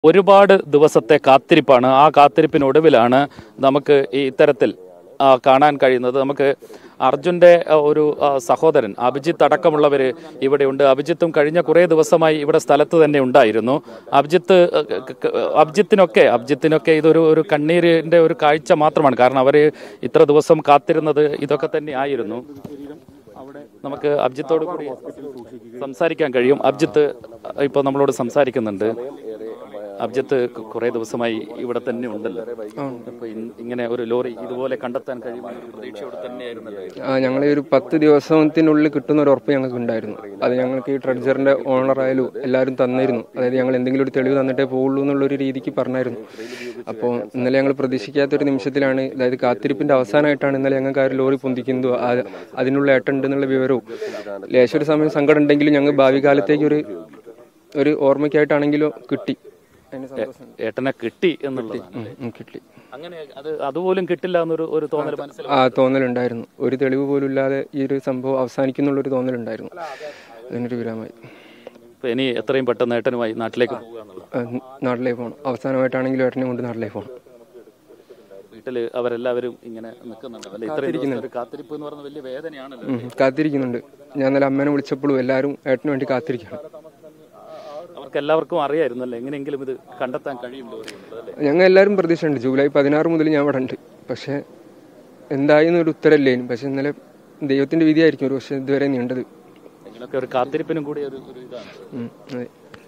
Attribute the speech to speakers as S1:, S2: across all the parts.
S1: ഒരുപാട് ദിവസത്തെ കാത്തിരിപ്പാണ് ആ കാത്തിരിപ്പിനൊടുവിലാണ് നമുക്ക് ഈ ഇത്തരത്തിൽ ആ, കാണാൻ കഴിയുന്നത് നമുക്ക് അർജുന്റെ ആ, ഒരു ആ, സഹോദരൻ അഭിജിത്ത് അടക്കമുള്ളവർ ഇവിടെയുണ്ട് അഭിജിത്തും കഴിഞ്ഞ കുറേ ദിവസമായി ഇവിടെ സ്ഥലത്ത് തന്നെ ഉണ്ടായിരുന്നു അഭിജിത്ത് ആ, ക- ക- അഭിജിത്തിനൊക്കെ അഭിജിത്തിനൊക്കെ ഇതൊരു ഒരു കണ്ണീരിന്റെ ഒരു കാഴ്ച മാത്രമാണ് കാരണം അവർ ഇത്ര ദിവസം കാത്തിരുന്നത് ഇതൊക്കെ തന്നെ ആയിരുന്നു നമുക്ക് അഭിജിത്തോട് കൂടി സംസാരിക്കാൻ കഴിയും അഭിജിത്ത് ഇപ്പോൾ നമ്മളോട് സംസാരിക്കുന്നുണ്ട് അഭിജിത്ത് കു- കുറേ ദിവസമായി ഇവിടെ തന്നെ ഉണ്ടല്ലോ അപ്പൊ ഇൻ- ഇങ്ങനെ ഒരു ലോറി ഇതുപോലെ കണ്ടെത്താൻ കഴിയുമെന്ന ഒരു പ്രതീക്ഷയോടെ തന്നെയായിരുന്നല്ലോ
S2: ആ ഞങ്ങൾ ഒരു പത്ത് ദിവസത്തിനുള്ളിൽ കിട്ടുന്ന ഒരു ഉറപ്പ് ഞങ്ങൾക്ക് ഉണ്ടായിരുന്നു അത് ഞങ്ങൾക്ക് ഈ ട്രെഡ്ജറിന്റെ ഓണർ ആയാലും എല്ലാവരും തന്നിരുന്നു അതായത് ഞങ്ങൾ എന്തെങ്കിലും ഒരു തെളിവ് തന്നിട്ടേ പോകുള്ളൂ എന്നുള്ളൊരു രീതിക്ക് പറഞ്ഞായിരുന്നു അപ്പോൾ ഇന്നലെ ഞങ്ങൾ പ്രതീക്ഷിക്കാത്ത ഒരു നിമിഷത്തിലാണ് അതായത് കാത്തിരിപ്പിന്റെ അവസാനമായിട്ടാണ് ഇന്നലെ ഞങ്ങൾക്ക് ആ ഒരു ലോറി പൊന്തിക്കുന്നതും ആ- അതിനുള്ള ഏട്ടുണ്ട് എന്നുള്ള വിവരവും ലേശം ഒരു സമയം സങ്കടം ഉണ്ടെങ്കിലും ഞങ്ങൾ ഭാവി കാലത്തേക്ക് ഒരു ഒരു ഓർമ്മയ്ക്കായിട്ടാണെങ്കിലും കിട്ടി അതിന് സന്തോഷം
S1: ഏട്ടനെ കിട്ടി എന്നുള്ളതാണ്
S2: ഉം, ഉം, കിട്ടി
S1: അങ്ങനെ അത് അതുപോലും കിട്ടില്ല എന്നൊരു ഒരു തോന്നൽ മനസ്സിൽ
S2: ആ തോന്നലുണ്ടായിരുന്നു ഒരു തെളിവ് പോലും ഇല്ലാതെ ഈ ഒരു സംഭവം അവസാനിക്കുന്നുള്ളൊരു തോന്നലുണ്ടായിരുന്നു അതിനൊരു വിരാമമായി
S1: ഇപ്പൊ ഇനി എത്രയും പെട്ടെന്ന് ഏട്ടനുമായി നാട്ടിലേക്ക് പോകുക എന്നുള്ളത്
S2: ആ, നാട്ടിലേക്ക് പോകണം അവസാനമായിട്ടാണെങ്കിലും ഏട്ടനെ കൊണ്ട് നാട്ടിലേക്ക് പോകണം
S1: വീട്ടില് അവരെല്ലാവരും ഇങ്ങനെ നിൽക്കുന്നുണ്ട് അല്ലെ ഇത്രയും ദിവസത്തെ ഒരു കാത്തിരിപ്പ് എന്ന് പറയുന്നത് വലിയ വേദനയാണല്ലോ
S2: ഉം, കാത്തിരിക്കുന്നുണ്ട് ഞാൻ ഇന്നലെ അമ്മേനെ വിളിച്ചപ്പോഴും എല്ലാവരും ഏട്ടന് വേണ്ടി കാത്തിരിക്കുകയാണ്
S1: അവർക്ക് എല്ലാവർക്കും അറിയായിരുന്നു അല്ലേ എങ്ങനെയെങ്കിലും ഇത് കണ്ടെത്താൻ കഴിയും ലോറി എന്നുള്ളത് അല്ലേ
S2: ഞങ്ങൾ എല്ലാവരും പ്രതീക്ഷയുണ്ട് ജൂലൈ പതിനാറ് മുതൽ ഞാൻ ഇവിടെ ഉണ്ട് പക്ഷേ എന്തായി എന്നൊരു ഉത്തരല്ലേനും പക്ഷെ ഇന്നലെ ദൈവത്തിന്റെ വിധിയായിരിക്കും ഒരു പക്ഷേ ഇതുവരെ നീണ്ടത്
S1: നിങ്ങളൊക്കെ ഒരു കാത്തിരിപ്പിനും കൂടി ഒരു ഒരു ഇതാണ്
S2: ഉം, അതെ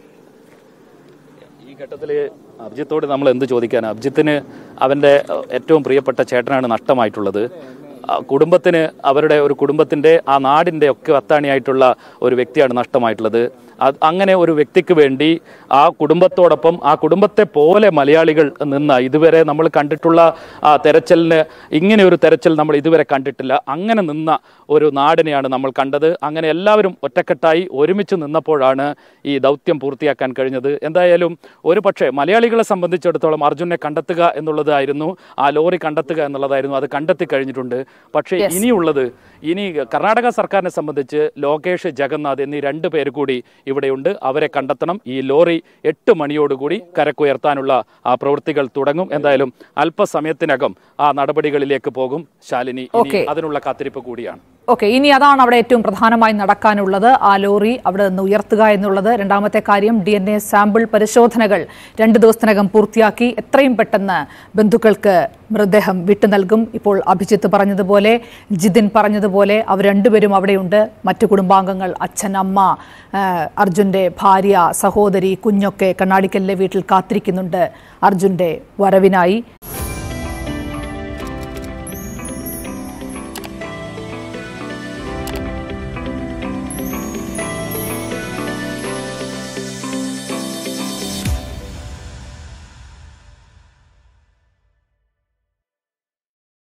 S1: ഈ ഘട്ടത്തിൽ അഭിജിത്തോട് നമ്മൾ എന്ത് ചോദിക്കാൻ അഭിജിത്തിന് അവന്റെ അഹ്, ഏറ്റവും പ്രിയപ്പെട്ട ചേട്ടനാണ് നഷ്ടമായിട്ടുള്ളത് ആ കുടുംബത്തിന് അവരുടെ ഒരു കുടുംബത്തിന്റെ ആ നാടിന്റെ ഒക്കെ അത്താണിയായിട്ടുള്ള ഒരു വ്യക്തിയാണ് നഷ്ടമായിട്ടുള്ളത് അത് അങ്ങനെ ഒരു വ്യക്തിക്ക് വേണ്ടി ആ കുടുംബത്തോടൊപ്പം ആ കുടുംബത്തെ പോലെ മലയാളികൾ നിന്ന ഇതുവരെ നമ്മൾ കണ്ടിട്ടുള്ള ആ തെരച്ചിലിന് ഇങ്ങനെ ഒരു തെരച്ചിൽ നമ്മൾ ഇതുവരെ കണ്ടിട്ടില്ല അങ്ങനെ നിന്ന ഒരു നാടിനെയാണ് നമ്മൾ കണ്ടത് അങ്ങനെ എല്ലാവരും ഒറ്റക്കെട്ടായി ഒരുമിച്ച് നിന്നപ്പോഴാണ് ഈ ദൗത്യം പൂർത്തിയാക്കാൻ കഴിഞ്ഞത് എന്തായാലും ഒരു പക്ഷേ മലയാളികളെ സംബന്ധിച്ചിടത്തോളം അർജുനെ കണ്ടെത്തുക എന്നുള്ളതായിരുന്നു ആ ലോറി കണ്ടെത്തുക എന്നുള്ളതായിരുന്നു അത് കണ്ടെത്തി കഴിഞ്ഞിട്ടുണ്ട് പക്ഷേ ഇനിയുള്ളത് ഇനി കർണാടക സർക്കാരിനെ സംബന്ധിച്ച് ലോകേഷ് ജഗന്നാഥ് എന്നീ രണ്ട് പേര് കൂടി ഇവിടെയുണ്ട് അവരെ കണ്ടെത്തണം ഈ ലോറി എട്ട് മണിയോടുകൂടി കരക്കുയർത്താനുള്ള ആ പ്രവൃത്തികൾ തുടങ്ങും എന്തായാലും അല്പസമയത്തിനകം ആ നടപടികളിലേക്ക് പോകും ശാലിനി ഇനി
S3: Okay.
S1: അതിനുള്ള കാത്തിരിപ്പ് കൂടിയാണ്
S3: ഓക്കെ ഇനി അതാണ് അവിടെ ഏറ്റവും പ്രധാനമായി നടക്കാനുള്ളത് ആ ലോറി അവിടെ നിന്ന് ഉയർത്തുക എന്നുള്ളത് രണ്ടാമത്തെ കാര്യം ഡി എൻ എ സാമ്പിൾ പരിശോധനകൾ രണ്ട് ദിവസത്തിനകം പൂർത്തിയാക്കി എത്രയും പെട്ടെന്ന് ബന്ധുക്കൾക്ക് മൃതദേഹം വിട്ടു നൽകും ഇപ്പോൾ അഭിജിത്ത് പറഞ്ഞതുപോലെ ജിതിൻ പറഞ്ഞതുപോലെ അവർ രണ്ടുപേരും അവിടെയുണ്ട് മറ്റു കുടുംബാംഗങ്ങൾ അച്ഛൻ അമ്മ ആ, അർജുന്റെ ഭാര്യ സഹോദരി കുഞ്ഞൊക്കെ കണ്ണാടിക്കലിലെ വീട്ടിൽ കാത്തിരിക്കുന്നുണ്ട് അർജുന്റെ വരവിനായി